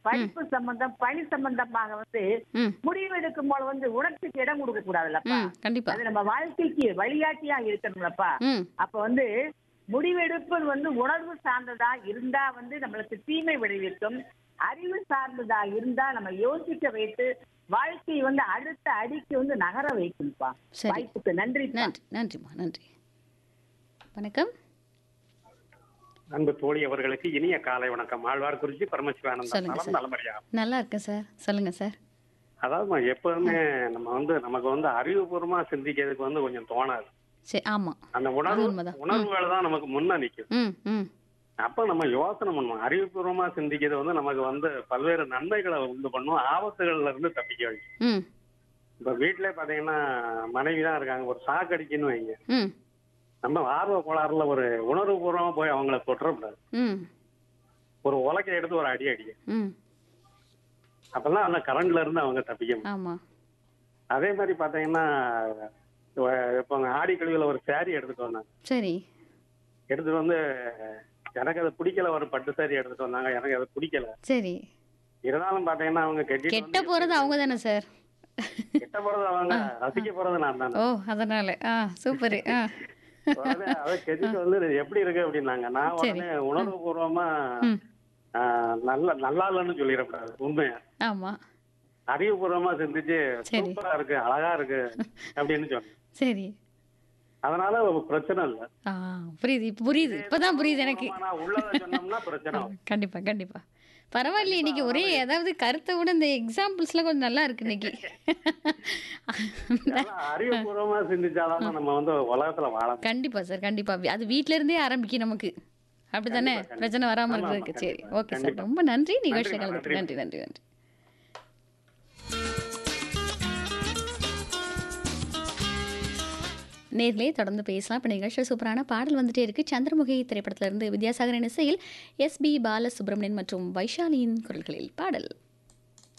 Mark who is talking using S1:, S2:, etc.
S1: படிப்பு சம்பந்தம் பணி சம்பந்தமாக வந்து
S2: ம்
S1: முடிவெடுக்கும் போது வந்து உணர்ச்சிக்கு இடம் கொடுக்க கூடாதுல்லப்பா
S2: ம் கண்டிப்பா
S1: அது நம்ம வாழ்க்கைக்கு வழிகாட்டியா இருக்கணும்லப்பா
S2: ம்
S1: அப்ப வந்து முடிவெடுப்பது வந்து உணர்வு சார்ந்ததா இருந்தா வந்து நம்மளுக்கு தீமை விளைவிக்கும் அறிவு சார்ந்ததா இருந்தா நம்ம யோசிக்க வைத்து வாழ்க்கையை வந்து அடுத்த அடிக்கு வந்து நகர வைக்கும்ப்பா
S2: சரி.
S1: வாய்ப்புக்கு நன்றி
S2: நன்றி நன்றிம்மா நன்றி வணக்கம்
S3: அன்பு தோழி அவர்களுக்கு இனிய காலை வணக்கம் ஆழ்வார்குறிச்சி பரமசிவானந்தம்
S2: சொல்லுங்க
S3: நலம்
S2: சார்.
S3: நலமறியா
S2: நல்லா இருக்கேன் சார் சொல்லுங்க சார்
S3: அதாவது எப்பவுமே நம்ம வந்து நமக்கு வந்து அறிவுபூர்வமா சிந்திக்கிறதுக்கு வந்து கொஞ்சம் தோணாது
S2: சரி ஆமாம்
S3: அந்த
S2: அது
S3: உணர்வு
S2: உண்மைதான்.
S3: உணர்வுகள் தான் நமக்கு முன்ன நிக்கும்
S2: ம் ம்
S3: அப்ப நம்ம யோசனை பண்ணுவோம் அறிவுபூர்வமா சிந்திக்கிறது வந்து நமக்கு வந்து பல்வேறு நன்மைகளை உண்டு பண்ணும் ஆபத்துகள்ல இருந்து தப்பிக்க வைக்கும்
S2: ம்
S3: இப்ப வீட்டுல பாத்தீங்கன்னா மனைவி தான் இருக்காங்க ஒரு சாக்கடிக்குன்னு வைங்க
S2: ம்
S3: நம்ம ஆர்வ கோளாறுல ஒரு உணர்வுபூர்வமா போய் அவங்கள தொற்றக்கூடாது
S2: ம்
S3: ஒரு உலக்கை எடுத்து ஒரு அடி அடிக்க
S2: ம்
S3: அப்பதான் அந்த கரண்ட்ல இருந்து அவங்க தப்பிக்க முடியும்
S2: ஆமாம்
S3: அதே மாதிரி பாத்தீங்கன்னா வ- இப்போ ஆடி கழிவுல ஒரு saree எடுத்துட்டு வந்தாங்க
S2: சரி
S3: எடுத்துட்டு வந்து எனக்கு அது பிடிக்கல ஒரு பட்டு saree எடுத்துட்டு வந்தாங்க எனக்கு அது பிடிக்கல
S2: சரி
S3: இருந்தாலும் பாத்தீங்கன்னா அவங்க கெட்டிட்டு
S2: கெட்ட போகிறது அவங்க தானே சார்
S3: வந்து கெட்ட போறது அவங்க ரசிக்க போறது நான் தானே
S2: ஓ அதனால ஆ சூப்பர் ஆ
S3: உடனே அதை கெட்டிட்டு வந்து இது எப்படி இருக்கு அப்படின்னாங்க நான்
S2: சரி.
S3: உடனே உணர்வு பூர்வமா
S2: ம்
S3: நல்ல நல்லா இல்லைன்னு சொல்லிடக்கூடாது உண்மையா
S2: ஆமாம்
S3: அறிவுபூர்வமா சிந்திச்சு
S2: சரி.
S3: சூப்பரா இருக்கு அழகா இருக்கு அப்படின்னு சொன்னேன்
S2: சரி
S3: அதனால ஒரு பிரச்சனை இல்லை
S2: ஆ புரியுது இப்போ புரியுது இப்போ தான் புரியுது எனக்கு
S3: நான் உள்ளதை சொன்னோம்னா பிரச்சனை வரும்.
S2: கண்டிப்பா கண்டிப்பா பரவாயில்லையே இன்னைக்கு ஒரே அதாவது கருத்தை விட இந்த எக்ஸாம்பிள்ஸ்லாம் கொஞ்சம் நல்லா இருக்கு இன்னைக்கு
S3: அதெல்லாம் அறிவுபூர்வமா சிந்திச்சாதான் நம்ம வந்து உலகத்துல வாழ
S2: கண்டிப்பா சார் கண்டிப்பா அது வீட்ல இருந்தே ஆரம்பிக்கும் நமக்கு அப்படிதானே
S3: கண்டிப்பா,
S2: பிரச்சனை வராம
S3: ஆமா,
S2: இருக்கிறதுக்கு
S3: ஆமா,
S2: சரி
S3: கண்டிப்பா,
S2: ஓகே சார்
S3: கண்டிப்பா.
S2: ரொம்ப நன்றி நிகழ்ச்சி
S3: நன்றிம்மா,
S2: கலந்துக்கு
S3: நன்றி.
S2: நன்றி நன்றி நன்றி நேர்லயே தொடர்ந்து பேசலாம் இப்போ நிகழ்ச்சி சூப்பரான பாடல் வந்துட்டே இருக்கு சந்திரமுகி திரைப்படத்திலிருந்து வித்யாசாகரின் இசையில் எஸ் பி பாலசுப்ரமணியன் மற்றும் வைஷாலியின் குரல்களில் பாடல்